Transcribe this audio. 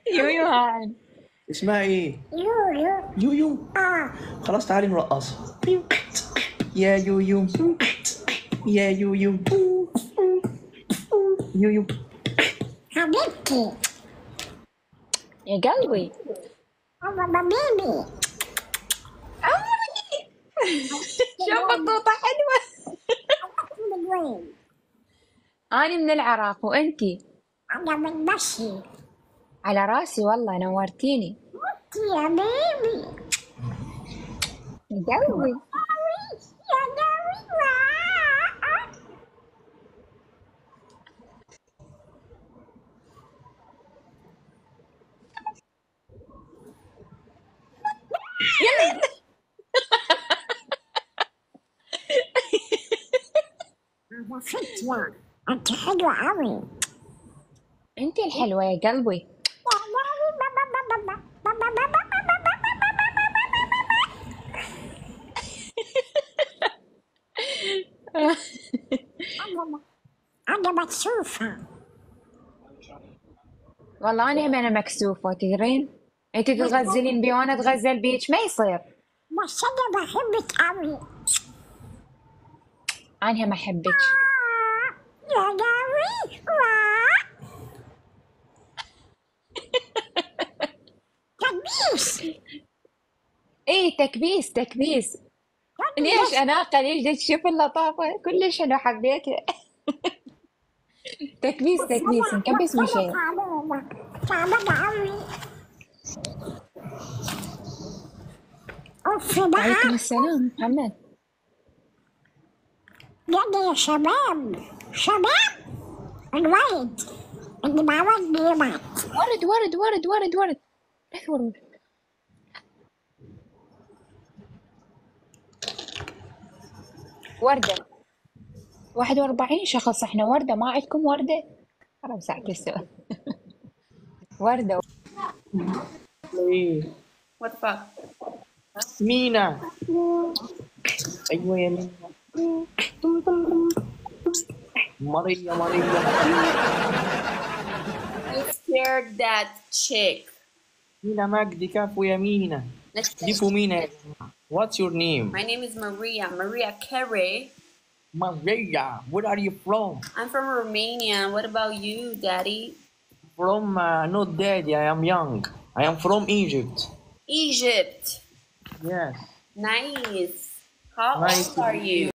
يويو هاي اسمها ايه يو يو يويو اه خلاص تعالي نرقصها يا يويو يا يويو يويو حبيبتي يا قلبي بابا بيبي عمري شوف الطوطة حلوة من وين؟ أنا من العراق وأنتي أنا من بشي على راسي والله نورتيني يا بيبي يا قلبي يا قوي يلا هذا فتية أنت حلوة أوي أنتي الحلوة يا قلبي يا قوي بابا بابا بابا بابا بابا أنا مكسوفة والله أنا هم أنا مكسوفة تدرين أنتي تتغزلين بي وأنا أتغزل بيك ما يصير بس أنا بحبك أوي أنا هم أحبك يا قوي تكبيس إيه تكبيس تكبيس ليش أناقة ليش دا تشوف اللطافة كلش أنا حبيتها تكبيس تكبيس نكبس من شيء تعبانة أوي أوف عليكم بقى السلام محمد يلا يا شباب شباب الولد اللي مع ولد يبعت ورد ورد ورد ورد ورد بس ورد وردة واحد وأربعين شخص احنا وردة ما عندكم وردة حرام ساعة السؤال وردة ايه What the fuck? مينا ايوه يا مينا ماريا ماريا You scared that chick. مينا مجدي كفو يا مينا Let's ديفو مينا يا جماعة. What's your name? My name is Maria, Maria Carey. Maria. Where are you from? I'm from Romania. What about you, Daddy? From uh, not daddy. I am young. I am from Egypt. Egypt. Yes. Nice. How Nice old to are meet you?